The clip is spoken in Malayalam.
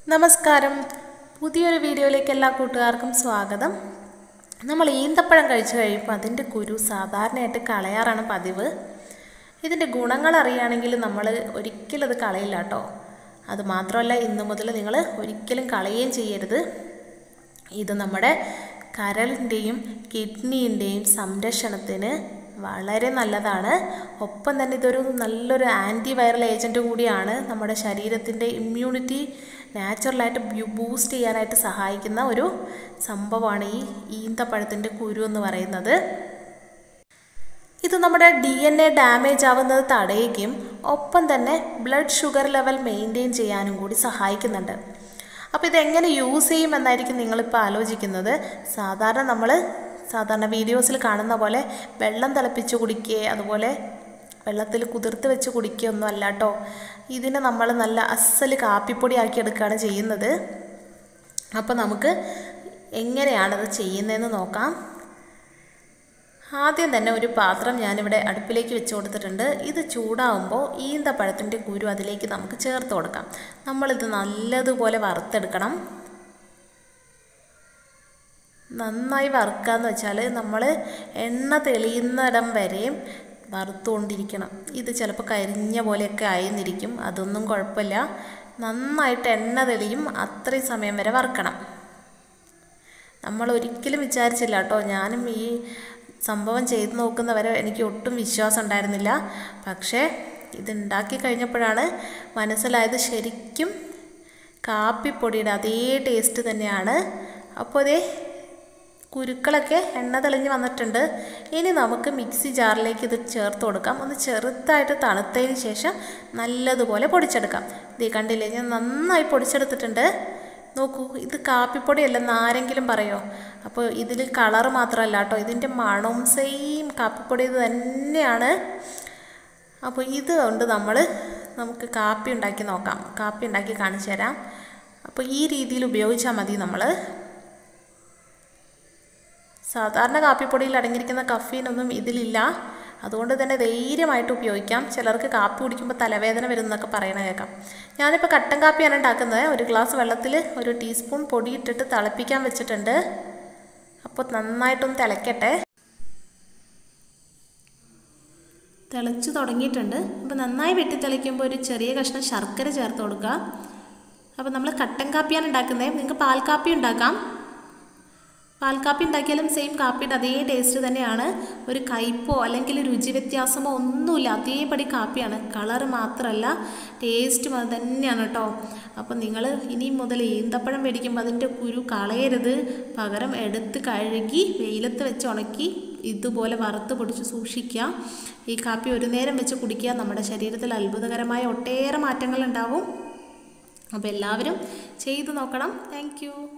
നമസ്കാരം പുതിയൊരു വീഡിയോയിലേക്ക് എല്ലാ കൂട്ടുകാർക്കും സ്വാഗതം നമ്മൾ ഈന്തപ്പഴം കഴിച്ചു കഴിയുമ്പോൾ അതിൻ്റെ കുരു സാധാരണയായിട്ട് കളയാറാണ് പതിവ് ഇതിൻ്റെ ഗുണങ്ങൾ അറിയുകയാണെങ്കിൽ നമ്മൾ ഒരിക്കലും അത് കളയില്ല കേട്ടോ അത് മാത്രമല്ല ഇന്നു മുതൽ നിങ്ങൾ ഒരിക്കലും കളയുകയും ചെയ്യരുത് ഇത് നമ്മുടെ കരളിൻ്റെയും കിഡ്നീൻ്റെയും സംരക്ഷണത്തിന് വളരെ നല്ലതാണ് ഒപ്പം തന്നെ ഇതൊരു നല്ലൊരു ആൻറ്റി വൈറൽ ഏജൻറ്റ് കൂടിയാണ് നമ്മുടെ ശരീരത്തിൻ്റെ ഇമ്മ്യൂണിറ്റി നാച്ചുറലായിട്ട് ബൂസ്റ്റ് ചെയ്യാനായിട്ട് സഹായിക്കുന്ന ഒരു സംഭവമാണ് ഈ ഈന്തപ്പഴത്തിൻ്റെ കുരു എന്ന് പറയുന്നത് ഇത് നമ്മുടെ ഡി എൻ എ ഡാമേജ് ആവുന്നത് തടയുകയും ഒപ്പം തന്നെ ബ്ലഡ് ഷുഗർ ലെവൽ മെയിൻറ്റെയിൻ ചെയ്യാനും കൂടി സഹായിക്കുന്നുണ്ട് അപ്പോൾ ഇതെങ്ങനെ യൂസ് ചെയ്യും എന്നായിരിക്കും നിങ്ങളിപ്പോൾ ആലോചിക്കുന്നത് സാധാരണ നമ്മൾ സാധാരണ വീഡിയോസിൽ കാണുന്ന പോലെ വെള്ളം തിളപ്പിച്ച് കുടിക്കുക അതുപോലെ വെള്ളത്തിൽ കുതിർത്ത് വെച്ച് കുടിക്കുകയൊന്നും അല്ല കേട്ടോ ഇതിനെ നമ്മൾ നല്ല അസൽ കാപ്പിപ്പൊടി ആക്കി എടുക്കുകയാണ് ചെയ്യുന്നത് അപ്പോൾ നമുക്ക് എങ്ങനെയാണത് ചെയ്യുന്നതെന്ന് നോക്കാം ആദ്യം തന്നെ ഒരു പാത്രം ഞാനിവിടെ അടുപ്പിലേക്ക് വെച്ച് കൊടുത്തിട്ടുണ്ട് ഇത് ചൂടാവുമ്പോൾ ഈന്തപ്പഴത്തിൻ്റെ കുരു അതിലേക്ക് നമുക്ക് ചേർത്ത് കൊടുക്കാം നമ്മളിത് നല്ലതുപോലെ വറുത്തെടുക്കണം നന്നായി വറുക്കാന്ന് വെച്ചാൽ നമ്മൾ എണ്ണ തെളിയുന്നിടം വരെയും വറുത്തുകൊണ്ടിരിക്കണം ഇത് ചിലപ്പോൾ കരിഞ്ഞ പോലെയൊക്കെ ആയിരുന്നിരിക്കും അതൊന്നും കുഴപ്പമില്ല നന്നായിട്ട് എണ്ണ തെളിയും അത്രയും സമയം വരെ വറുക്കണം നമ്മൾ ഒരിക്കലും വിചാരിച്ചില്ല കേട്ടോ ഞാനും ഈ സംഭവം ചെയ്ത് നോക്കുന്നവരെ എനിക്ക് ഒട്ടും വിശ്വാസം ഉണ്ടായിരുന്നില്ല പക്ഷേ ഇതുണ്ടാക്കി കഴിഞ്ഞപ്പോഴാണ് മനസ്സിലായത് ശരിക്കും കാപ്പിപ്പൊടിയുടെ അതേ ടേസ്റ്റ് തന്നെയാണ് അപ്പോൾ അതേ കുരുക്കളൊക്കെ എണ്ണ തെളിഞ്ഞ് വന്നിട്ടുണ്ട് ഇനി നമുക്ക് മിക്സി ജാറിലേക്ക് ഇത് ചേർത്ത് കൊടുക്കാം ഒന്ന് ചെറുതായിട്ട് തണുത്തതിന് ശേഷം നല്ലതുപോലെ പൊടിച്ചെടുക്കാം ഇത് കണ്ടില്ലേ ഞാൻ നന്നായി പൊടിച്ചെടുത്തിട്ടുണ്ട് നോക്കൂ ഇത് കാപ്പിപ്പൊടിയല്ലെന്ന് ആരെങ്കിലും പറയോ അപ്പോൾ ഇതിൽ കളർ മാത്രമല്ല കേട്ടോ ഇതിൻ്റെ മണവും സെയിം കാപ്പിപ്പൊടി ഇത് തന്നെയാണ് അപ്പോൾ ഇത് കൊണ്ട് നമ്മൾ നമുക്ക് കാപ്പി ഉണ്ടാക്കി നോക്കാം കാപ്പി ഉണ്ടാക്കി കാണിച്ചു തരാം അപ്പോൾ ഈ രീതിയിൽ ഉപയോഗിച്ചാൽ മതി നമ്മൾ സാധാരണ കാപ്പിപ്പൊടിയിൽ അടങ്ങിയിരിക്കുന്ന കഫീനൊന്നും ഇതിലില്ല അതുകൊണ്ട് തന്നെ ധൈര്യമായിട്ട് ഉപയോഗിക്കാം ചിലർക്ക് കാപ്പി കുടിക്കുമ്പോൾ തലവേദന വരും എന്നൊക്കെ പറയണ കേൾക്കാം ഞാനിപ്പോൾ കട്ടൻ കാപ്പിയാണ് ഉണ്ടാക്കുന്നത് ഒരു ഗ്ലാസ് വെള്ളത്തിൽ ഒരു ടീസ്പൂൺ പൊടി ഇട്ടിട്ട് തിളപ്പിക്കാൻ വെച്ചിട്ടുണ്ട് അപ്പോൾ നന്നായിട്ടൊന്ന് തിളയ്ക്കട്ടെ തിളച്ച് തുടങ്ങിയിട്ടുണ്ട് അപ്പോൾ നന്നായി വെട്ടി തിളയ്ക്കുമ്പോൾ ഒരു ചെറിയ കഷ്ണം ശർക്കര ചേർത്ത് കൊടുക്കുക അപ്പോൾ നമ്മൾ കട്ടൻ കാപ്പിയാണ് ഉണ്ടാക്കുന്നത് നിങ്ങൾക്ക് പാൽ കാപ്പി ഉണ്ടാക്കാം പാൽ കാപ്പി ഉണ്ടാക്കിയാലും സെയിം കാപ്പിയുടെ അതേ ടേസ്റ്റ് തന്നെയാണ് ഒരു കയ്പോ അല്ലെങ്കിൽ രുചി വ്യത്യാസമോ ഒന്നുമില്ല അതേപടി കാപ്പിയാണ് കളർ മാത്രമല്ല ടേസ്റ്റും അത് തന്നെയാണ് കേട്ടോ അപ്പോൾ നിങ്ങൾ ഇനി മുതൽ ഈന്തപ്പഴം മേടിക്കുമ്പോൾ അതിൻ്റെ കുരു കളയരുത് പകരം എടുത്ത് കഴുകി വെയിലത്ത് വെച്ച് ഉണക്കി ഇതുപോലെ വറുത്ത് പൊടിച്ച് സൂക്ഷിക്കുക ഈ കാപ്പി ഒരു നേരം വെച്ച് കുടിക്കുക നമ്മുടെ ശരീരത്തിൽ അത്ഭുതകരമായ ഒട്ടേറെ മാറ്റങ്ങൾ ഉണ്ടാവും അപ്പോൾ എല്ലാവരും ചെയ്തു നോക്കണം താങ്ക്